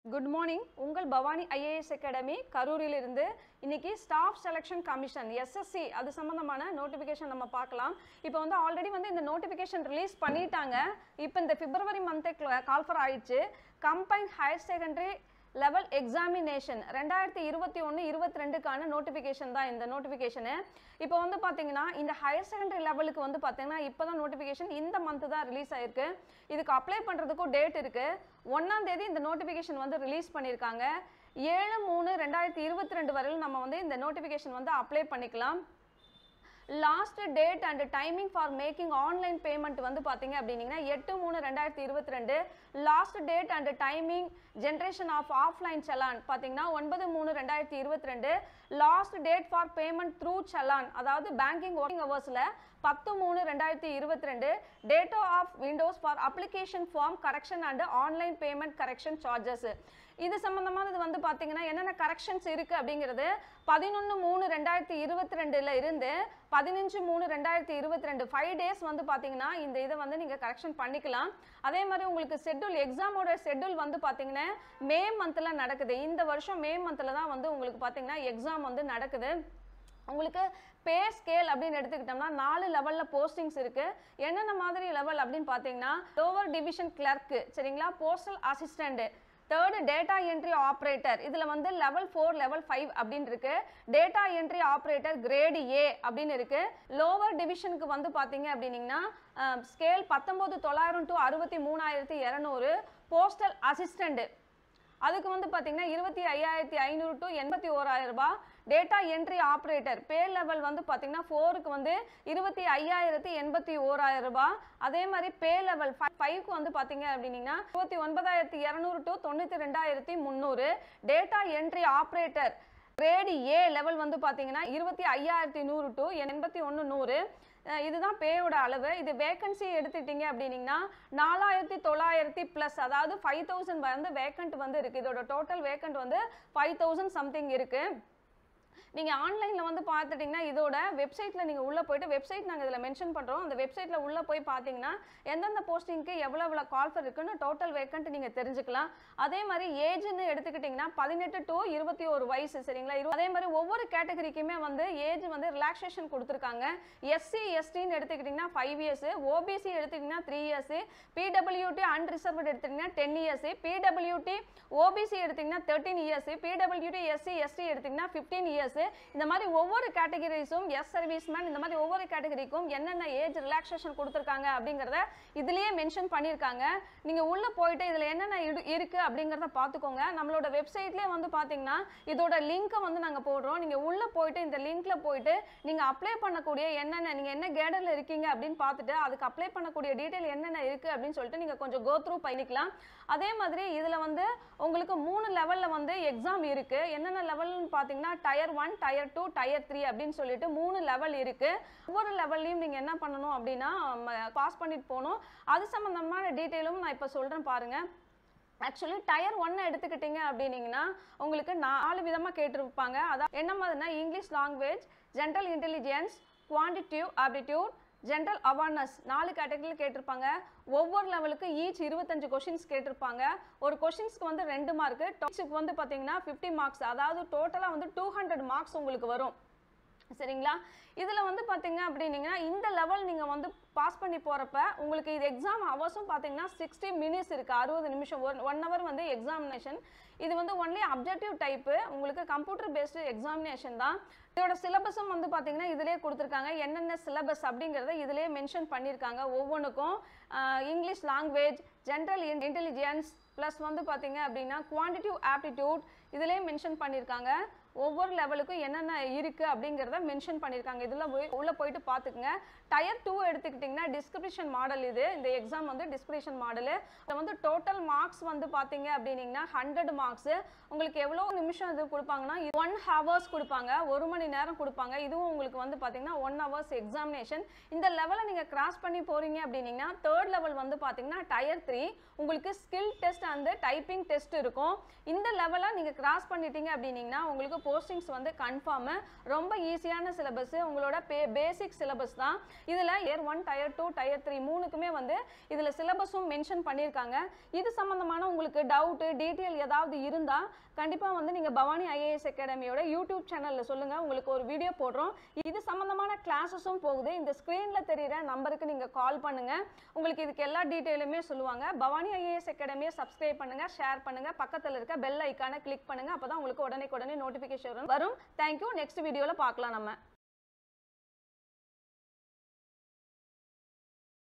good morning உங்கள் Bhavani IAS academy கரூரிலிருந்து இன்னைக்கு staff selection commission SSC அது சம்பந்தமான நோட்டிஃபிகேஷன் நம்ம பார்க்கலாம் இப்போ வந்து ஆல்ரெடி வந்து இந்த நோட்டிஃபிகேஷன் ரிலீஸ் பண்ணிட்டாங்க இப்போ இந்த பிப்ரவரி மந்த்தே கால்ஃபர் ஆயிடுச்சு combined higher secondary level examination ரெண்டாயிரத்தி இருபத்தி ஒன்று இருபத்தி ரெண்டுக்கான நோட்டிஃபிகேஷன் தான் இந்த நோட்டிஃபிகேஷனு இப்போ வந்து பார்த்தீங்கன்னா இந்த ஹையர் செகண்டரி லெவலுக்கு வந்து பார்த்தீங்கன்னா இப்போ தான் நோட்டிஃபிகேஷன் இந்த மந்த் தான் ரிலீஸ் ஆயிருக்கு இதுக்கு அப்ளை பண்ணுறதுக்கும் டேட் இருக்கு ஒன்றாம் தேதி இந்த நோட்டிஃபிகேஷன் வந்து ரிலீஸ் பண்ணியிருக்காங்க ஏழு மூணு ரெண்டாயிரத்தி இருபத்தி ரெண்டு வரையிலும் நம்ம வந்து இந்த நோட்டிஃபிகேஷன் வந்து அப்ளை பண்ணிக்கலாம் last date and timing for making online payment வந்து பார்த்தீங்க அப்படின்னீங்கன்னா எட்டு மூணு ரெண்டாயிரத்தி இருபத்தி ரெண்டு last date and timing generation of offline challan பார்த்தீங்கன்னா ஒன்பது மூணு ரெண்டாயிரத்தி இருபத்தி ரெண்டு last date for payment through challan அதாவது பேங்கிங் ஒர்க்கிங் ஹவர்ஸில் பத்து மூணு ரெண்டாயிரத்தி இருபத்தி ரெண்டு data of windows for application form correction and online payment correction charges இது சம்பந்தமானது வந்து பார்த்தீங்கன்னா என்னென்ன கரெக்ஷன்ஸ் இருக்கு அப்படிங்கிறது பதினொன்று மூணு ரெண்டாயிரத்தி இருபத்தி ரெண்டுல இருந்து பதினஞ்சு மூணு ரெண்டாயிரத்தி இருபத்தி ரெண்டு ஃபைவ் டேஸ் வந்து பார்த்தீங்கன்னா இந்த இதை வந்து நீங்கள் கரெக்ஷன் பண்ணிக்கலாம் அதே மாதிரி உங்களுக்கு ஷெட்யூல் எக்ஸாமோட ஷெட்யூல் வந்து பார்த்தீங்கன்னா மே மந்தில் நடக்குது இந்த வருஷம் மே மந்தில் தான் வந்து உங்களுக்கு பார்த்தீங்கன்னா எக்ஸாம் வந்து நடக்குது உங்களுக்கு பே ஸ்கேல் அப்படின்னு எடுத்துக்கிட்டோம்னா நாலு லெவலில் போஸ்டிங்ஸ் இருக்கு என்னென்ன மாதிரி லெவல் அப்படின்னு பார்த்தீங்கன்னா லோவர் டிவிஷன் கிளர்க்கு சரிங்களா postal assistant third data entry operator இதில் வந்து லெவல் ஃபோர் லெவல் ஃபைவ் அப்படின்னு இருக்கு data entry operator grade A அப்படின்னு இருக்கு லோவர் டிவிஷனுக்கு வந்து பார்த்தீங்க அப்படின்னீங்கன்னா ஸ்கேல் பத்தொம்போது தொள்ளாயிரம் டு அறுபத்தி மூணாயிரத்தி இரநூறு போஸ்டல் அசிஸ்டண்ட் அதுக்கு வந்து பார்த்தீங்கன்னா இருபத்தி ஐயாயிரத்தி ஐநூறு டு எண்பத்தி ஓராயிரம் ரூபாய் data entry operator pay level வந்து பார்த்தீங்கன்னா ஃபோருக்கு வந்து இருபத்தி ஐயாயிரத்தி எண்பத்தி ஓராயிரம் ரூபாய் அதே மாதிரி பே லெவல் ஃபைவ்க்கு வந்து பார்த்தீங்க அப்படின்னீங்கன்னா இருபத்தி ஒன்பதாயிரத்தி இரநூறு டு தொண்ணூற்றி ரெண்டாயிரத்தி முந்நூறு data entry operator grade A level வந்து பார்த்தீங்கன்னா இருபத்தி ஐயாயிரத்தி நூறு டு எண்பத்தி ஒன்று நூறு அஹ் இதுதான் பேயோட அளவு இது வேகன்சி எடுத்துட்டீங்க அப்படின்னீங்கன்னா நாலாயிரத்தி தொள்ளாயிரத்தி ப்ளஸ் அதாவது ஃபைவ் தௌசண்ட் வந்து வேக்கண்ட் வந்து இருக்குது இதோட டோட்டல் வேக்கண்ட் வந்து ஃபைவ் தௌசண்ட் சம்திங் இருக்குது நீங்கள் ஆன்லைனில் வந்து பார்த்துட்டிங்கன்னா இதோட வெப்சைட்டில் நீங்கள் உள்ளே போயிட்டு வெப்சைட் நாங்கள் இதில் மென்ஷன் பண்ணுறோம் அந்த வெப்சைட்டில் உள்ளே போய் பார்த்தீங்கன்னா எந்தெந்த போஸ்டிங்க்கு எவ்வளோ எவ்வளோ கால்ஃபர் இருக்குன்னு டோட்டல் வேக்கண்ட் நீங்கள் தெரிஞ்சுக்கலாம் அதே மாதிரி ஏஜ்னு எடுத்துக்கிட்டிங்கன்னா பதினெட்டு டு இருபத்தி ஒரு வயசு சரிங்களா இரு அதே மாதிரி ஒவ்வொரு கேட்டகரிக்குமே வந்து ஏஜ் வந்து ரிலாக்ஸேஷன் கொடுத்துருக்காங்க எஸ்சி எஸ்டின்னு எடுத்துக்கிட்டிங்கன்னா ஃபைவ் இயர்ஸ் ஓபிசி எடுத்துக்கிட்டிங்கன்னா த்ரீ இயர்ஸ் பிடபிள்யூடி அன்ரிசர்வ்டு எடுத்துக்கிட்டிங்கன்னா டென் இயர்ஸ் பிடபிள்யூடி ஓபிசி எடுத்திங்கன்னா thirteen years PWD SC ST எடுத்திங்கன்னா ஃபிஃப்டீன் இயர்ஸ் இந்த மாதிரி ஒவ்வொரு கேட்டகரிஸும் எஸ் சர்வீஸ்மேன் இந்த மாதிரி ஒவ்வொரு கேட்டகரிக்கும் என்னென்ன ஏஜ் ரிலாக்ஸேஷன் கொடுத்துருக்காங்க அப்படிங்கிறத இதுலயே மென்ஷன் பண்ணியிருக்காங்க நீங்க உள்ள போயிட்டு இதுல என்னென்ன இடு- இருக்கு அப்படிங்கிறத பார்த்துக்கோங்க நம்மளோட வெப்சைட்லேயே வந்து பாத்தீங்கன்னா இதோட லிங்க்கை வந்து நாங்க போடுறோம் நீங்க உள்ள போயிட்டு இந்த லிங்க்ல போயிட்டு நீங்க அப்ளை பண்ணக்கூடிய என்னென்ன நீங்க என்ன கேடர்ல இருக்கீங்க அப்படின்னு பார்த்துட்டு அதுக்கு அப்ளை பண்ணக்கூடிய டீட்டெயில் என்னென்ன இருக்கு அப்படின்னு சொல்லிட்டு நீங்க கொஞ்சம் கோ த்ரூ பண்ணிக்கலாம் அதே மாதிரி இதுல வந்து உங்களுக்கு மூணு லெவல்ல வந்து எக்ஸாம் இருக்கு என்னென்ன லெவல்னு பாத்தீங்கன்னா tier one tier two tier three அப்படின்னு சொல்லிட்டு மூணு லெவல் இருக்கு ஒவ்வொரு லெவல்லையும் நீங்க என்ன பண்ணணும் அப்படின்னா பாஸ் பண்ணிட்டு போகணும் அது சம்பந்தமான டீட்டெயிலும் நான் இப்போ சொல்றேன் பாருங்க ஆக்சுவலி டயர் ஒன்னை எடுத்துக்கிட்டீங்க அப்படின்னீங்கன்னா உங்களுக்கு நாலு விதமாக கேட்டிருப்பாங்க அதான் என்ன மாதிரினா English language general intelligence quantitative aptitude general awareness நாலு கேட்டகரியில் கேட்டிருப்பாங்க ஒவ்வொரு லெவலுக்கு ஈச் இருபத்தஞ்சு கொஷின்ஸ் கேட்டிருப்பாங்க ஒரு கொஷின்ஸ்க்கு வந்து ரெண்டு மார்க்கு டாப்ஸுக்கு வந்து பார்த்தீங்கன்னா ஃபிஃப்டி மார்க்ஸ் அதாவது டோட்டலாக வந்து டூ ஹண்ட்ரட் மார்க்ஸ் உங்களுக்கு வரும் சரிங்களா இதில் வந்து பார்த்தீங்க அப்படின்னீங்கன்னா இந்த லெவல் நீங்கள் வந்து பாஸ் பண்ணி போகிறப்ப உங்களுக்கு இது எக்ஸாம் ஹவர்ஸும் பார்த்தீங்கன்னா சிக்ஸ்டி மினிட்ஸ் இருக்குது அறுபது நிமிஷம் ஒன் ஒன் ஹவர் வந்து எக்ஸாமினேஷன் இது வந்து ஒன்லி அப்ஜெக்டிவ் டைப்பு உங்களுக்கு கம்ப்யூட்டர் பேஸ்டு எக்ஸாமினேஷன் தான் இதோட சிலபஸும் வந்து பார்த்தீங்கன்னா இதிலே கொடுத்துருக்காங்க என்னென்ன சிலபஸ் அப்படிங்கிறத இதிலே மென்ஷன் பண்ணியிருக்காங்க ஒவ்வொன்றுக்கும் English language general intelligence plus வந்து பார்த்தீங்க அப்படின்னா குவான்டிட்டிவ் ஆப்டிடியூட் இதிலே மென்ஷன் பண்ணியிருக்காங்க ஒவ்வொரு லெவலுக்கும் என்னென்ன இருக்கு அப்படிங்கிறத மென்ஷன் பண்ணியிருக்காங்க இதில் போய் உள்ள போயிட்டு பார்த்துக்குங்க டயர் டூ எடுத்துக்கிட்டிங்கன்னா டிஸ்கிரிப்ஷன் மாடல் இது இந்த எக்ஸாம் வந்து டிஸ்கிரிப்ஷன் மாடலு இதில் வந்து டோட்டல் மார்க்ஸ் வந்து பார்த்தீங்க அப்படின்னீங்கன்னா ஹண்ட்ரட் மார்க்ஸ் உங்களுக்கு எவ்வளோ நிமிஷம் இது கொடுப்பாங்கன்னா ஒன் ஹவர்ஸ் கொடுப்பாங்க ஒரு மணி நேரம் கொடுப்பாங்க இதுவும் உங்களுக்கு வந்து பார்த்தீங்கன்னா ஒன் ஹவர்ஸ் எக்ஸாமினேஷன் இந்த லெவலை நீங்கள் கிராஸ் பண்ணி போறீங்க அப்படின்னீங்கன்னா தேர்ட் லெவல் வந்து பார்த்தீங்கன்னா டயர் த்ரீ உங்களுக்கு ஸ்கில் டெஸ்ட் அந்த டைப்பிங் டெஸ்ட் இருக்கும் இந்த லெவலை நீங்கள் கிராஸ் பண்ணிட்டீங்க அப்படின்னீங்கன்னா உங்களுக்கு போஸ்டிங்ஸ் வந்து கன்ஃபார்மு ரொம்ப ஈஸியான சிலபஸ் உங்களோட பே பேசிக் சிலபஸ் தான் இதில் year one tier two tier three மூணுக்குமே வந்து இதில் சிலபஸும் மென்ஷன் பண்ணியிருக்காங்க இது சம்மந்தமான உங்களுக்கு டவுட்டு டீட்டெயில் ஏதாவது இருந்தால் கண்டிப்பாக வந்து நீங்கள் பவானி ஐஏஎஸ் அகாடமியோட யூடியூப் சேனலில் சொல்லுங்கள் உங்களுக்கு ஒரு வீடியோ போடுறோம் இது சம்மந்தமான கிளாஸஸும் போகுது இந்த ஸ்க்ரீனில் தெரியிற நம்பருக்கு நீங்கள் கால் பண்ணுங்கள் உங்களுக்கு இதுக்கு எல்லா டீட்டெயிலுமே சொல்லுவாங்க பவானி ஐஏஎஸ் அகாடமியை சப்ஸ்கிரைப் பண்ணுங்கள் ஷேர் பண்ணுங்கள் பக்கத்தில் இருக்க பெல் ஐக்கானை கிளிக் பண்ணுங்கள் அப்போ தான் உங்களுக்கு உடனே உடனே நோட்டிஃபிகேஷன் வரும் தேங்க்யூ நெக்ஸ்ட் வீடியோவில் பார்க்கலாம் நம்ம